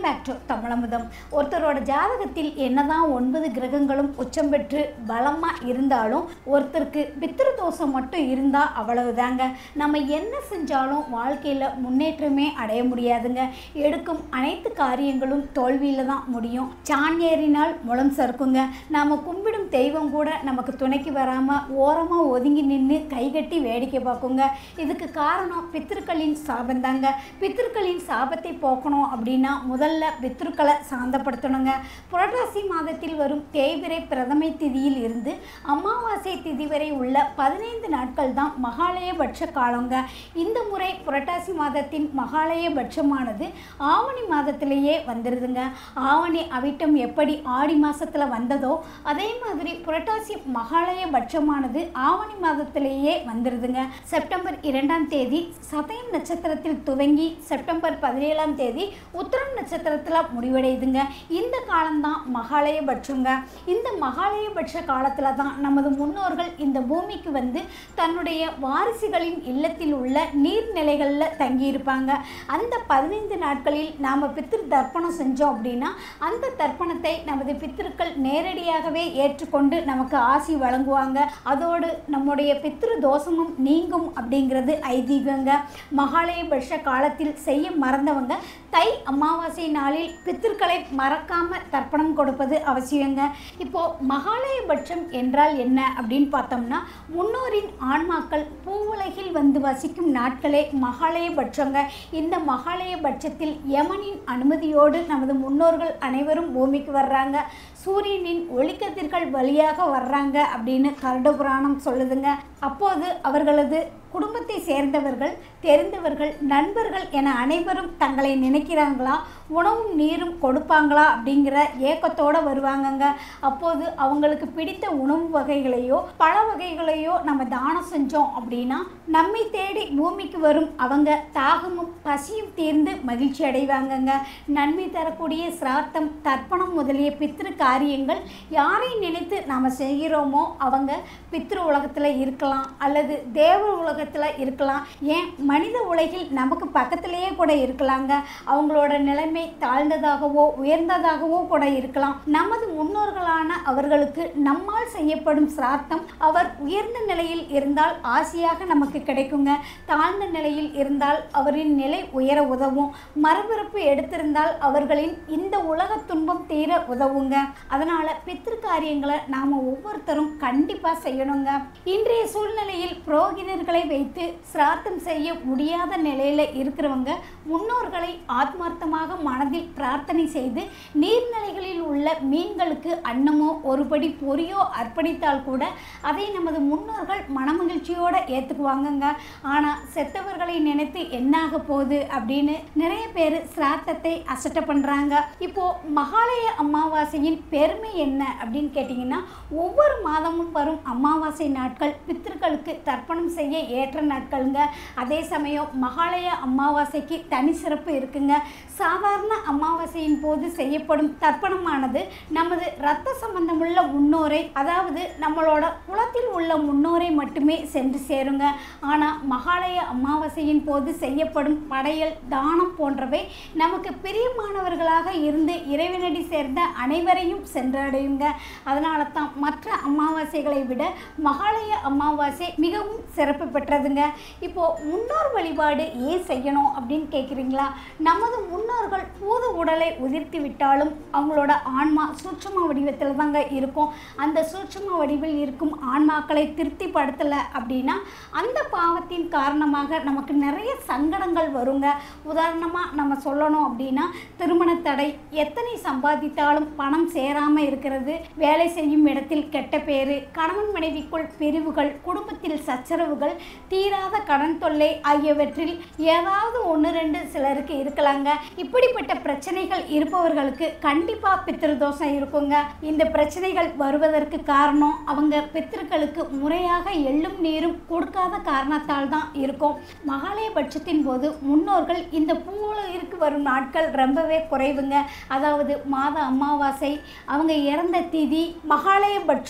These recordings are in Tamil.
பேக் டு தமிழமுதம் ஒருத்தரோட ஜாதகத்தில் என்னதான் ஒன்பது கிரகங்களும் உச்சம் பெற்று பலமாக இருந்தாலும் ஒருத்தருக்கு பித்திரு தோஷம் மட்டும் இருந்தால் அவ்வளவுதாங்க நம்ம என்ன செஞ்சாலும் வாழ்க்கையில் முன்னேற்றமே அடைய முடியாதுங்க எடுக்கும் அனைத்து காரியங்களும் தோல்வியில் தான் முடியும் சான் ஏறினால் முளம் சறுக்குங்க நாம் கும்பிடும் தெய்வம் கூட நமக்கு துணைக்கு வராமல் ஓரமாக ஒதுங்கி நின்று கைகட்டி வேடிக்கை பார்க்குங்க இதுக்கு காரணம் பித்திருக்களின் சாபம் தாங்க பித்திருக்களின் சாபத்தை போக்கணும் அப்படின்னா முதல்ல பித்திருக்களை சாந்தப்படுத்தணுங்க புரட்டாசி மாதத்தில் வரும் தேய்பிரை பிரதமை திதியில் இருந்து அமாவாசை திதி வரை உள்ள பதினைந்து நாட்கள் தான் மகாலயபட்ச காலங்க இந்த முறை புரட்டாசி மாதத்தின் மகாலயபட்சமானது ஆவணி மாதத்திலேயே வந்துடுதுங்க ஆவணி அவிட்டம் எப்படி ஆடி மாசத்துல வந்ததோ அதே மாதிரி புரட்டாசி மகாலயபட்சமானது ஆவணி மாதத்திலேயே வந்துடுதுங்க செப்டம்பர் இரண்டாம் தேதி சதயம் நட்சத்திரத்தில் துவங்கி செப்டம்பர் பதினேழாம் தேதி உத்தரம் நட்சத்திரத்தில் முடிவடையுதுங்க இந்த காலம்தான் மகாலயபட்சங்க இந்த மகாலயபட்ச காலத்தில் தான் நமது முன்னோர்கள் இந்த பூமிக்கு வந்து தன்னுடைய வாரிசுகளின் இல்லத்தில் உள்ள நீர்நிலைகளில் தங்கியிருப்பாங்க அந்த பதினைந்து நாட்களில் நாம் பித்திரு தர்ப்பணம் செஞ்சோம் அப்படின்னா அந்த தர்ப்பணத்தை நமது பித்திருக்கள் நேரடியாகவே ஏற்றுக்கொண்டு நமக்கு ஆசி வழங்குவாங்க அதோடு நம்முடைய பித்திரு தோஷமும் நீங்கும் அப்படிங்கிறது ஐதீகங்க மகாலயபட்ச காலத்தில் செய்ய மறந்தவங்க தை அமாவாசை நாளில் பித்திருக்களை மறக்காம தர்ப்பணம் கொடுப்பது அவசியங்க இப்போ மகாலயபட்சம் என்றால் என்ன அப்படின்னு பார்த்தோம்னா முன்னோரின் ஆன்மாக்கள் பூவுலகில் வந்து வசிக்கும் நாட்களே மகாலயபட்சங்க இந்த மகாலயபட்சத்தில் யமனின் அனுமதியோடு நமது முன்னோர்கள் அனைவரும் பூமிக்கு வர்றாங்க சூரியனின் ஒளிக்கதிர்கள் வழியாக வர்றாங்க அப்படின்னு கருட புராணம் சொல்லுதுங்க அப்போது அவர்களது குடும்பத்தை சேர்ந்தவர்கள் தெரிந்தவர்கள் நண்பர்கள் என அனைவரும் தங்களை நினைக்கிறாங்களா உணவும் நீரும் கொடுப்பாங்களா அப்படிங்கிற ஏக்கத்தோடு வருவாங்கங்க அப்போது அவங்களுக்கு பிடித்த உணவு வகைகளையோ பழ வகைகளையோ நம்ம தானம் செஞ்சோம் அப்படின்னா நம்மை தேடி பூமிக்கு வரும் அவங்க தாகமும் பசியும் தீர்ந்து மகிழ்ச்சி அடைவாங்கங்க நன்மை தரக்கூடிய சிராத்தம் தர்ப்பணம் முதலிய பித்திரு காரியங்கள் யாரை நினைத்து நாம் செய்கிறோமோ அவங்க பித்ரு உலகத்தில் இருக்கலாம் அல்லது தேவ உலகத்தில் இருக்கலாம் ஏன் மனித உலகில் நமக்கு பக்கத்திலேயே கூட இருக்கலாங்க அவங்களோட நிலைமை தாழ்ந்ததாகவோ உயர்ந்ததாகவோ கூட இருக்கலாம் நமது முன்னோர்களான அவர்களுக்கு நம்மால் செய்யப்படும் சிராத்தம் அவர் உயர்ந்த நிலையில் இருந்தால் ஆசையாக நமக்கு கிடைக்குங்க தாழ்ந்த நிலையில் இருந்தால் அவரின் நிலை உயர உதவும் மறுபிறப்பு எடுத்திருந்தால் அவர்களின் இந்த உலக துன்பம் தீர உதவுங்க அதனால பித்திரு காரியங்களை நாம ஒவ்வொருத்தரும் கண்டிப்பா செய்யணுங்க இன்றைய சூழ்நிலையில் புரோகிதர்களை வைத்து சிராத்தம் செய்ய முடியாத நிலையில இருக்கிறவங்க முன்னோர்களை ஆத்மார்த்தமாக மனதில் பிரார்த்தனை செய்து நீர்நிலைகளில் உள்ள மீன்களுக்கு அன்னமோ ஒருபடி பொரியோ அர்ப்பணித்தால் கூட அதை நமது முன்னோர்கள் மனமகிழ்ச்சியோட ஏற்றுக்குவாங்கங்க ஆனால் செத்தவர்களை நினைத்து என்னாக போகுது அப்படின்னு நிறைய பேர் சிராத்தத்தை அசட்ட பண்ணுறாங்க இப்போது மகாலய அமாவாசையின் பெருமை என்ன அப்படின்னு கேட்டிங்கன்னா ஒவ்வொரு மாதமும் வரும் அமாவாசை நாட்கள் பித்திருக்களுக்கு தர்ப்பணம் செய்ய ஏற்ற நாட்களுங்க அதே சமயம் மகாலய அமாவாசைக்கு தனி சிறப்பு இருக்குங்க சாதாரண அமாவாசையின் போது செய்யப்படும் தர்ப்பணமானது நமது இரத்த சம்பந்தமுள்ள முன்னோரை அதாவது நம்மளோட குலத்தில் உள்ள முன்னோரை மட்டுமே சென்று சேருங்க ஆனால் மகாலய அமாவாசையின் போது செய்யப்படும் படையல் தானம் போன்றவை நமக்கு பிரியமானவர்களாக இருந்து இறைவனடி சேர்ந்த அனைவரையும் சென்றடையுங்க அதனால தான் மற்ற அமாவாசைகளை விட மகாலய அமாவாசை மிகவும் சிறப்பு பெற்றதுங்க இப்போ முன்னோர் வழிபாடு ஏன் செய்யணும் அப்படின்னு கேட்குறீங்களா நமது முன்னோர்கள் பூத உடலை உதிர்த்து விட்டாலும் அவங்களோட ஆன்மா சூட்சும வடிவத்தில் தாங்க இருக்கும் அந்த சூட்சும வடிவில் இருக்கும் ஆன்மாக்களை திருப்திப்படுத்தலை அப்படின்னா அந்த பாவத்தின் காரணமாக நமக்கு நிறைய சங்கடங்கள் வருங்க உதாரணமாக நம்ம சொல்லணும் அப்படின்னா திருமண தடை எத்தனை சம்பாதித்தாலும் பணம் சேராமல் இருக்கிறது வேலை செய்யும் இடத்தில் கெட்ட பேரு கணவன் மனைவிக்குள் பிரிவுகள் குடும்பத்தில் சச்சரவுகள் தீராத கடன் தொல்லை ஆகியவற்றில் ஏதாவது ஒன்று ரெண்டு சிலருக்கு இருக்கலாங்க இப்படிப்பட்ட பிரச்சனைகள் இருப்பவர்களுக்கு கண்டிப்பாக பித்திருதோஷம் இருக்குங்க இந்த பிரச்சனைகள் வருவதற்கு காரணம் அவங்க பித்திருக்களுக்கு முறையாக எள்ளும் நீரும் கொடுக்காத காரணத்தால் தான் இருக்கும் மகாலயபட்சத்தின் போது முன்னோர்கள் இந்த பூவுலகிற்கு வரும் நாட்கள் ரொம்பவே குறைவுங்க அதாவது மாத அமாவாசை அவங்க இறந்த திதி மகாலயபட்சம்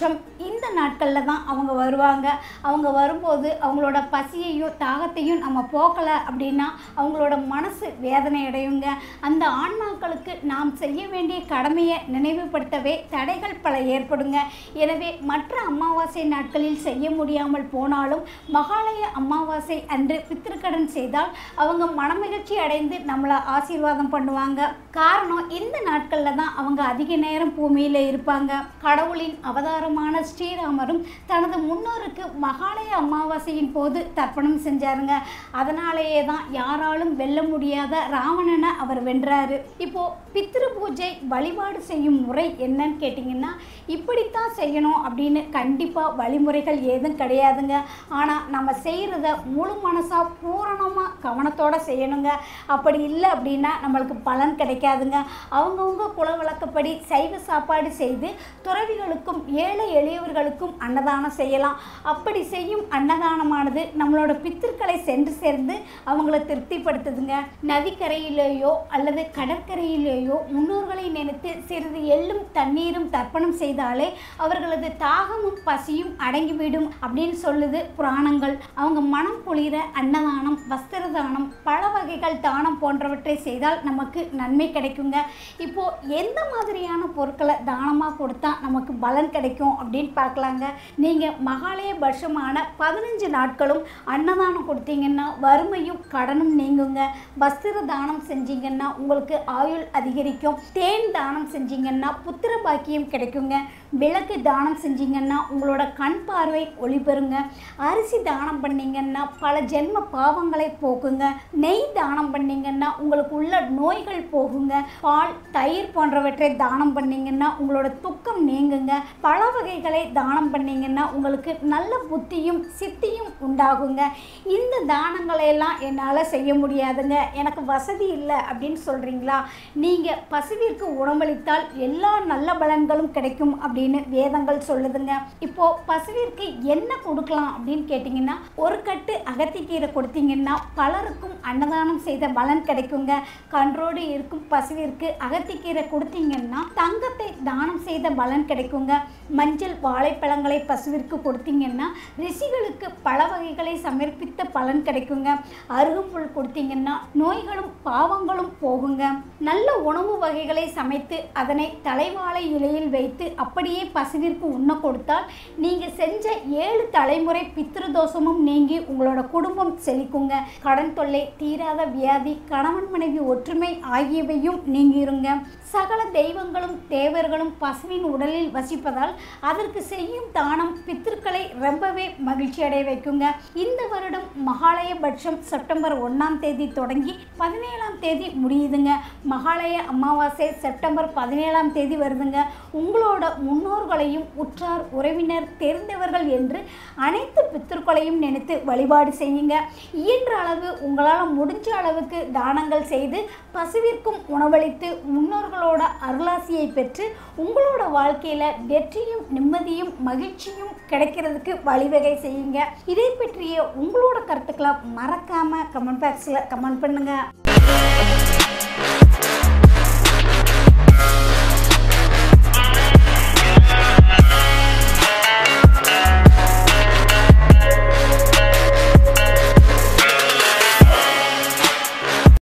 இந்த நாட்களில் தான் அவங்க வருவாங்க அவங்க வரும்போது அவங்களோட பசியையும் தாகத்தையும் நம்ம போக்கலை அப்படின்னா அவங்களோட மனசு வேதனை அடையுங்க அந்த ஆன்மாக்களுக்கு நாம் செய்ய வேண்டிய கடமையை நினைவுபடுத்தவே தடைகள் பல ஏற்படுங்க எனவே மற்ற அமாவாசை நாட்களில் செய்ய முடியாமல் போனாலும் மகாலய அமாவாசை அன்று பித்திருக்கடன் செய்தால் அவங்க மனமகிழ்ச்சி அடைந்து நம்மளை ஆசீர்வாதம் பண்ணுவாங்க காரணம் இந்த நாட்களில் தான் அவங்க அதிக நேரம் பூமியில் இருப்பாங்க கடவுளின் அவதாரமான ஸ்ரீராமரும் தனது முன்னோருக்கு மகாலய அமாவாசையின் போது தர்ப்பணம் செஞ்சாருங்க அதனாலேயே தான் யாராலும் வெல்ல முடியாத ராவணனை அவர் வென்றாரு இப்போ பித்ரு பூஜை வழிபாடு செய்யும் முறை என்னன்னு கேட்டிங்கன்னா இப்படித்தான் செய்யணும் அப்படின்னு கண்டிப்பாக வழிமுறைகள் ஏதும் கிடையாதுங்க ஆனால் நம்ம செய்கிறத முழு மனசாக பூரணமாக கவனத்தோடு செய்யணுங்க அப்படி இல்லை அப்படின்னா நம்மளுக்கு பலன் கிடைக்காதுங்க அவங்கவுங்க குல வழக்கப்படி சைவ சாப்பாடு செய்து துறவிகளுக்கும் ஏழை எளியவர்களுக்கும் அன்னதானம் செய்யலாம் அப்படி செய்யும் அன்னதானமானது நம்மளோட பித்திருக்களை சென்று சேர்ந்து அவங்கள திருப்திப்படுத்துதுங்க நதிக்கரையிலேயோ அல்லது கடற்கரையிலேயோ முன்னோர்களை நினைத்து சிறிது எள்ளும் தண்ணீரும் தர்ப்பணம் செய்தாலே அவர்களது தாகமும் பசியும் அடங்கிவிடும் அப்படின்னு சொல்லுது புராணங்கள் அவங்க மனம் குளிர அன்னதானம் வஸ்திர தானம் பல வகைகள் தானம் போன்றவற்றை செய்தால் நமக்கு நன்மை கிடைக்குங்க இப்போ எந்த மாதிரியான பொருட்களை தானமாக கொடுத்தா நமக்கு பலன் கிடைக்கும் அப்படின்னு பார்க்கலாங்க நீங்கள் மகாலய பட்சமான பதினஞ்சு நாட்களும் அன்னதானம் கொடுத்தீங்கன்னா வறுமையும் கடனும் நீங்குங்க வஸ்திர தானம் செஞ்சீங்கன்னா உங்களுக்கு ஆயுள் அதிகரிக்கும் தேன் தானம் செஞ்சீங்கன்னா புத்திர பாக்கியம் கிடைக்குங்க விளக்கு தானம் செஞ்சீங்கன்னா உங்களோட கண் பார்வை ஒளி பெறுங்க அரிசி தானம் பண்ணீங்கன்னா பல ஜென்ம பாவங்களை போக்குங்க நெய் தானம் பண்ணீங்கன்னா உங்களுக்கு உள்ள நோய்கள் போகுங்க பால் தயிர் போன்றவற்றை தானம் பண்ணீங்கன்னா உங்களோட துக்கம் நீங்குங்க பல வகைகளை தானம் பண்ணீங்கன்னா உங்களுக்கு நல்ல புத்தியும் சித்தியும் உண்டாகுங்க இந்த தானங்களை எல்லாம் என்னால் செய்ய முடியாதுங்க எனக்கு வசதி இல்லை அப்படின்னு சொல்கிறீங்களா நீங்கள் பசுவிற்கு உணவளித்தால் எல்லா நல்ல பலன்களும் கிடைக்கும் அப்படின்னு வேதங்கள் சொல்லுதுங்க இப்போ பசுவிற்கு என்ன கொடுக்கலாம் அப்படின்னு கேட்டிங்கன்னா ஒரு கட்டு அகத்திக்கீரை கொடுத்தீங்கன்னா பலருக்கும் அன்னதானம் செய்த பலன் கிடைக்குங்க கன்றோடு இருக்கும் பசுவிற்கு அகத்திக்கீரை கொடுத்தீங்கன்னா தங்கத்தை தானம் செய்த பலன் கிடைக்குங்க மஞ்சள் வாழைப்பழங்களை பசுவிற்கு கொடுத்தீங்கன்னா ரிஷிகளுக்கு பல வகைகளை சமர்ப்பித்த பலன் கிடைக்குங்க அருகம்புல் கொடுத்தீங்கன்னா நோய்களும் பாவங்களும் போகுங்க நல்ல உணவு வகைகளை சமைத்து அதனை தலைவாழை இலையில் வைத்து அப்படியே பசுவிற்கு உண்ண கொடுத்தால் நீங்கள் செஞ்ச ஏழு தலைமுறை பித்ருதோஷமும் நீங்கி உங்களோட குடும்பம் செழிக்குங்க கடன் தொல்லை தீராத வியாதி கணவன் மனைவி ஒற்றுமை ஆகியவையும் நீங்கிருங்க சகல தெய்வங்களும் தேவர்களும் பசுவின் உடலில் வசிப்பதால் அதற்கு செய்யும் தானம் பித்திருக்களை ரொம்பவே மகிழ்ச்சி அடைய வைக்குங்க இந்த வருடம் மகாலய பட்சம் செப்டம்பர் ஒன்றாம் தேதி தொடங்கி பதினேழாம் தேதி முடியுதுங்க மகாலய அமாவாசை செப்டம்பர் பதினேழாம் தேதி வருதுங்க உங்களோட முன்னோர்களையும் உற்றார் உறவினர் தெரிந்தவர்கள் என்று அனைத்து பித்திருக்களையும் நினைத்து வழிபாடு செய்யுங்க இயன்ற அளவு உங்களால் முடிஞ்ச அளவுக்கு தானங்கள் செய்து பசுவிற்கும் உணவளித்து முன்னோர்களோட அருளாசியை பெற்று உங்களோட வாழ்க்கையில் வெற்றியும் நிம்மதியும் மகிழ்ச்சியும் கிடைக்கிறதுக்கு வழிவகை செய்யுங்க இதை பற்றிய உங்களோட கருத்துக்களை மறக்காமல் கமெண்ட் பாக்ஸில் கமெண்ட் பண்ணுங்கள்